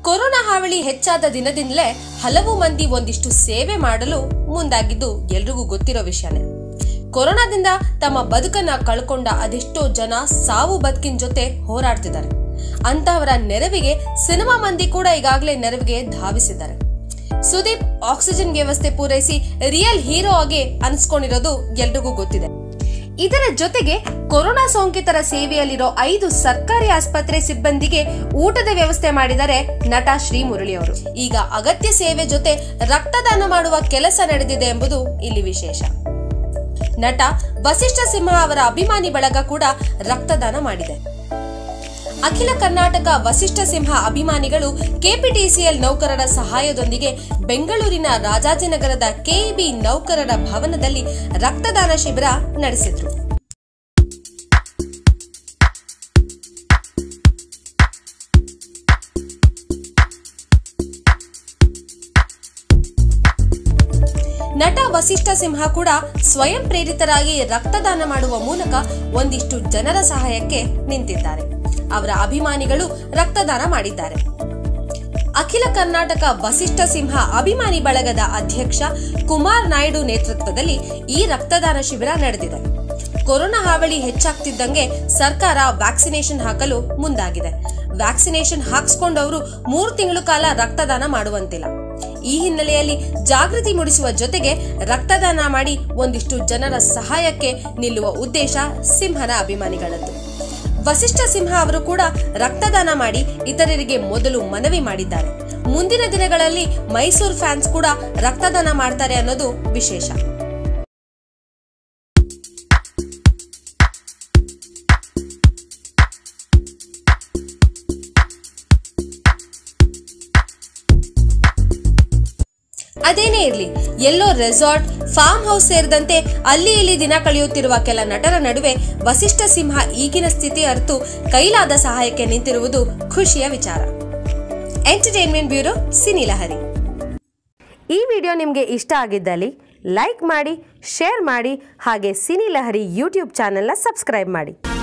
corona ಹಾವಳಿ ಹೆಚ್ಚಾದ ದಿನದಿಂದಲೇ ಹಲವು ಮಂದಿ ಒಂದಿಷ್ಟು ಸೇವೆ ಮಾಡಲು ಮುಂದಾಗಿದ್ದು ಎಲ್ರಿಗೂ ಗೊತ್ತಿರೋ ವಿಷಯನೇ ಕೊರೋನಾದಿಂದ ತಮ್ಮ ಬದುಕನ್ನ ಕಳ್ಕೊಂಡ ಅದೆಷ್ಟೋ ಜನ ಸಾವು ಬದುಕಿನ ಜೊತೆ ಹೋರಾಡ್ತಿದ್ದಾರೆ ಅಂತಹವರ ನೆರವಿಗೆ ಸಿನಿಮಾ ಮಂದಿ ಕೂಡ ಈಗಾಗಲೇ ನೆರವಿಗೆ ಧಾವಿಸಿದ್ದಾರೆ ಸುದೀಪ್ ಆಕ್ಸಿಜನ್ ವ್ಯವಸ್ಥೆ ಪೂರೈಸಿ ರಿಯಲ್ ಹೀರೋ ಆಗಿ ಅನ್ಸ್ಕೊಂಡಿರೋದು ಎಲ್ರಿಗೂ ಗೊತ್ತಿದೆ ಇದರ ಜೊತೆಗೆ ಕೊರೋನಾ ಸೋಂಕಿತರ ಸೇವೆಯಲ್ಲಿರೋ ಐದು ಸರ್ಕಾರಿ ಆಸ್ಪತ್ರೆ ಸಿಬ್ಬಂದಿಗೆ ಊಟದ ವ್ಯವಸ್ಥೆ ಮಾಡಿದರೆ ನಟ ಶ್ರೀ ಮುರಳಿ ಅವರು ಈಗ ಅಗತ್ಯ ಸೇವೆ ಜೊತೆ ರಕ್ತದಾನ ಮಾಡುವ ಕೆಲಸ ನಡೆದಿದೆ ಎಂಬುದು ಇಲ್ಲಿ ವಿಶೇಷ ನಟ ವಸಿಷ್ಠ ಸಿಂಹ ಅವರ ಅಭಿಮಾನಿ ಬಳಗ ಕೂಡ ರಕ್ತದಾನ ಮಾಡಿದೆ ಅಖಿಲ ಕರ್ನಾಟಕ ವಸಿಷ್ಠ ಸಿಂಹ ಅಭಿಮಾನಿಗಳು ಕೆಪಿಟಿಸಿಎಲ್ ನೌಕರರ ಸಹಾಯದೊಂದಿಗೆ ಬೆಂಗಳೂರಿನ ರಾಜಾಜಿನಗರದ ಕೆಇಬಿ ನೌಕರರ ಭವನದಲ್ಲಿ ರಕ್ತದಾನ ಶಿಬಿರ ನಡೆಸಿದ್ರು ನಟ ವಸಿಷ್ಠ ಸಿಂಹ ಕೂಡ ಸ್ವಯಂ ಪ್ರೇರಿತರಾಗಿ ರಕ್ತದಾನ ಮಾಡುವ ಮೂಲಕ ಒಂದಿಷ್ಟು ಜನರ ಸಹಾಯಕ್ಕೆ ನಿಂತಿದ್ದಾರೆ ಅವರ ಅಭಿಮಾನಿಗಳು ರಕ್ತದಾನ ಮಾಡಿದ್ದಾರೆ ಅಖಿಲ ಕರ್ನಾಟಕ ವಸಿಷ್ಠ ಸಿಂಹ ಅಭಿಮಾನಿ ಬಳಗದ ಅಧ್ಯಕ್ಷ ಕುಮಾರ್ ನಾಯ್ಡು ನೇತೃತ್ವದಲ್ಲಿ ಈ ರಕ್ತದಾನ ಶಿಬಿರ ನಡೆದಿದೆ ಕೊರೋನಾ ಹಾವಳಿ ಹೆಚ್ಚಾಗ್ತಿದ್ದಂಗೆ ಸರ್ಕಾರ ವ್ಯಾಕ್ಸಿನೇಷನ್ ಹಾಕಲು ಮುಂದಾಗಿದೆ ವ್ಯಾಕ್ಸಿನೇಷನ್ ಹಾಕ್ಸ್ಕೊಂಡವರು ಮೂರು ತಿಂಗಳು ಕಾಲ ರಕ್ತದಾನ ಮಾಡುವಂತಿಲ್ಲ ಈ ಹಿನ್ನೆಲೆಯಲ್ಲಿ ಜಾಗೃತಿ ಮೂಡಿಸುವ ಜೊತೆಗೆ ರಕ್ತದಾನ ಮಾಡಿ ಒಂದಿಷ್ಟು ಜನರ ಸಹಾಯಕ್ಕೆ ನಿಲ್ಲುವ ಉದ್ದೇಶ ಸಿಂಹನ ಅಭಿಮಾನಿಗಳದ್ದು ವಸಿಷ್ಠ ಸಿಂಹ ಅವರು ಕೂಡ ರಕ್ತದಾನ ಮಾಡಿ ಇತರರಿಗೆ ಮೊದಲು ಮನವಿ ಮಾಡಿದ್ದಾರೆ ಮುಂದಿನ ದಿನಗಳಲ್ಲಿ ಮೈಸೂರು ಫ್ಯಾನ್ಸ್ ಕೂಡ ರಕ್ತದಾನ ಮಾಡ್ತಾರೆ ಅನ್ನೋದು ವಿಶೇಷ ಅದೇನೇ ಇರಲಿ ಎಲ್ಲೋ ರೆಸಾರ್ಟ್ ಫಾರ್ಮ್ ಹೌಸ್ ಸೇರಿದಂತೆ ಅಲ್ಲಿ ಇಲ್ಲಿ ದಿನ ಕಳೆಯುತ್ತಿರುವ ಕೆಲ ನಟರ ನಡುವೆ ವಸಿಷ್ಠ ಸಿಂಹ ಈಗಿನ ಸ್ಥಿತಿ ಅರಿತು ಕೈಲಾದ ಸಹಾಯಕ್ಕೆ ನಿಂತಿರುವುದು ಖುಷಿಯ ವಿಚಾರ ಎಂಟರ್ಟೈನ್ಮೆಂಟ್ ಬ್ಯೂರೋ ಸಿನಿಲಹರಿ ಈ ವಿಡಿಯೋ ನಿಮಗೆ ಇಷ್ಟ ಆಗಿದ್ದಲ್ಲಿ ಲೈಕ್ ಮಾಡಿ ಶೇರ್ ಮಾಡಿ ಹಾಗೆ ಸಿನಿಲಹರಿ ಯೂಟ್ಯೂಬ್ ಚಾನೆಲ್ನ ಸಬ್ಸ್ಕ್ರೈಬ್ ಮಾಡಿ